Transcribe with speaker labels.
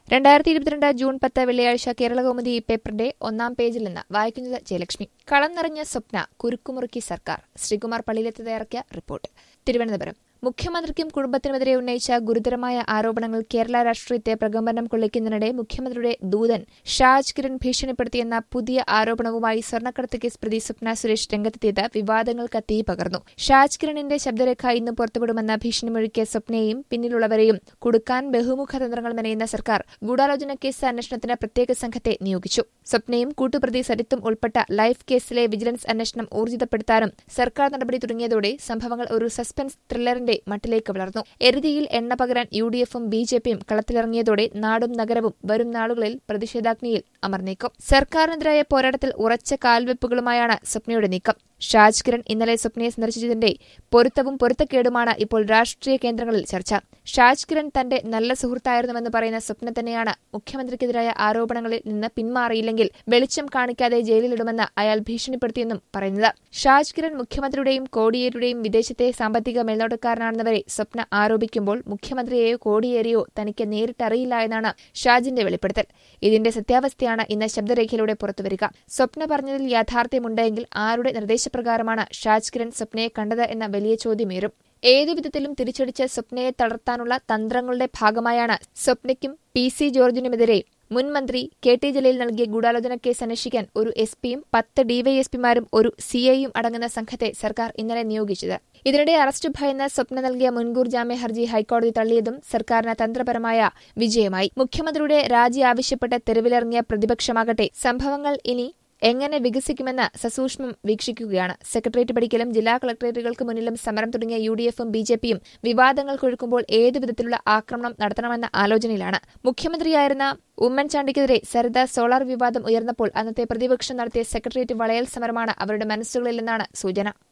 Speaker 1: രണ്ടായിരത്തി ഇരുപത്തിരണ്ട് ജൂൺ പത്ത് വെള്ളിയാഴ്ച കേരളകൗമുദി പേപ്പറിന്റെ ഒന്നാം പേജിൽ നിന്ന് വായിക്കുന്നത് ജയലക്ഷ്മി കളം നിറഞ്ഞ സ്വപ്ന കുരുക്കുമുറുക്കി സർക്കാർ ശ്രീകുമാർ പള്ളിയിലെത്തി തയ്യാറാക്കിയ റിപ്പോർട്ട് തിരുവനന്തപുരം മുഖ്യമന്ത്രിക്കും കുടുംബത്തിനുമെതിരെ ഉന്നയിച്ച ഗുരുതരമായ ആരോപണങ്ങൾ കേരള രാഷ്ട്രീയത്തെ പ്രകമ്പനം കൊള്ളിക്കുന്നതിനിടെ മുഖ്യമന്ത്രിയുടെ ദൂതൻ ഷാജ് കിരൺ ഭീഷണിപ്പെടുത്തിയെന്ന പുതിയ ആരോപണവുമായി സ്വർണ്ണക്കടത്ത് കേസ് പ്രതി സ്വപ്ന സുരേഷ് രംഗത്തെത്തിയത് വിവാദങ്ങൾക്ക് തീ പകർന്നു ഷാജ് കിരണിന്റെ ശബ്ദരേഖ ഇന്ന് പുറത്തുവിടുമെന്ന ഭീഷണി മുഴുക്കിയ സ്വപ്നയെയും പിന്നിലുള്ളവരെയും കുടുക്കാൻ ബഹുമുഖ തന്ത്രങ്ങൾ മെനയുന്ന സർക്കാർ ഗൂഢാലോചന കേസ് അന്വേഷണത്തിന് പ്രത്യേക സംഘത്തെ നിയോഗിച്ചു സ്വപ്നയും കൂട്ടുപ്രതി സരിത്തും ഉൾപ്പെട്ട ലൈഫ് കേസിലെ വിജിലൻസ് അന്വേഷണം ഊർജിതപ്പെടുത്താനും സർക്കാർ നടപടി തുടങ്ങിയതോടെ സംഭവങ്ങൾ ഒരു സസ്പെൻസ് ത്രില്ലറിന്റെ മട്ടിലേക്ക് വളർന്നു എരുതിയിൽ എണ്ണ പകരാൻ യു ഡി എഫും ബി ജെ പിയും കളത്തിലിറങ്ങിയതോടെ നാടും നഗരവും വരും നാളുകളിൽ പ്രതിഷേധാഗ്നിയിൽ അമർന്നേക്കും സർക്കാരിനെതിരായ പോരാട്ടത്തിൽ ഉറച്ച കാൽവെപ്പുകളുമായാണ് സ്വപ്നയുടെ നീക്കം ഷാജ് കിരൺ ഇന്നലെ സ്വപ്നയെ സന്ദർശിച്ചതിന്റെ പൊരുത്തവും പൊരുത്തക്കേടുമാണ് ഇപ്പോൾ രാഷ്ട്രീയ കേന്ദ്രങ്ങളിൽ ചർച്ച ഷാജ് കിരൺ തന്റെ നല്ല സുഹൃത്തായിരുന്നുവെന്ന് പറയുന്ന സ്വപ്ന തന്നെയാണ് മുഖ്യമന്ത്രിക്കെതിരായ ആരോപണങ്ങളിൽ നിന്ന് പിന്മാറിയില്ലെങ്കിൽ വെളിച്ചം കാണിക്കാതെ ജയിലിലിടുമെന്ന് അയാൾ ഭീഷണിപ്പെടുത്തിയെന്നും പറയുന്നത് ഷാജ് കിരൺ മുഖ്യമന്ത്രിയുടെയും കോടിയേരിയുടെയും വിദേശത്തെ സാമ്പത്തിക മേൽനോട്ടക്കാരനാണെന്ന് വരെ സ്വപ്ന ആരോപിക്കുമ്പോൾ മുഖ്യമന്ത്രിയെയോ കോടിയേരിയോ തനിക്ക് നേരിട്ടറിയില്ല എന്നാണ് ഷാജിന്റെ വെളിപ്പെടുത്തൽ ഇതിന്റെ സത്യാവസ്ഥയാണ് ഇന്ന് ശബ്ദരേഖയിലൂടെ പുറത്തുവരിക സ്വപ്ന പറഞ്ഞതിൽ യാഥാർത്ഥ്യമുണ്ടെങ്കിൽ ആരുടെ നിർദ്ദേശപ്രകാരമാണ് ഷാജ് കിരൺ സ്വപ്നയെ കണ്ടത് എന്ന വലിയ ചോദ്യമേറും ഏതുവിധത്തിലും തിരിച്ചടിച്ച് സ്വപ്നയെ തളർത്താനുള്ള തന്ത്രങ്ങളുടെ ഭാഗമായാണ് സ്വപ്നയ്ക്കും പി സി ജോർജിനുമെതിരെ മുൻ മന്ത്രി കെ ടി ജലീൽ നൽകിയ ഗൂഢാലോചന കേസ് അന്വേഷിക്കാൻ ഒരു എസ് പിയും പത്ത് ഡിവൈഎസ്പിമാരും ഒരു സിഐയും അടങ്ങുന്ന സംഘത്തെ സർക്കാർ ഇന്നലെ നിയോഗിച്ചത് ഇതിനിടെ അറസ്റ്റ് ഭയന്ന് സ്വപ്ന നൽകിയ മുൻകൂർ ജാമ്യ ഹർജി ഹൈക്കോടതി തള്ളിയതും സർക്കാരിന് തന്ത്രപരമായ വിജയമായി മുഖ്യമന്ത്രിയുടെ രാജി ആവശ്യപ്പെട്ട് തെരുവിലിറങ്ങിയ പ്രതിപക്ഷമാകട്ടെ സംഭവങ്ങൾ ഇനി എങ്ങനെ വികസിക്കുമെന്ന് സസൂക്ഷ്മം വീക്ഷിക്കുകയാണ് സെക്രട്ടേറിയറ്റ് പഠിക്കലും ജില്ലാ കളക്ടറേറ്റുകൾക്ക് മുന്നിലും സമരം തുടങ്ങിയ യു ഡി എഫും ബി ജെ പിയും വിവാദങ്ങൾ കൊഴുക്കുമ്പോൾ ഏതു വിധത്തിലുള്ള ആക്രമണം നടത്തണമെന്ന ആലോചനയിലാണ് മുഖ്യമന്ത്രിയായിരുന്ന ഉമ്മൻചാണ്ടിക്കെതിരെ സരിത സോളാർ വിവാദം ഉയർന്നപ്പോൾ അന്നത്തെ പ്രതിപക്ഷം നടത്തിയ സെക്രട്ടേറിയറ്റ് വളയൽ സമരമാണ് അവരുടെ മനസ്സുകളിലെന്നാണ് സൂചന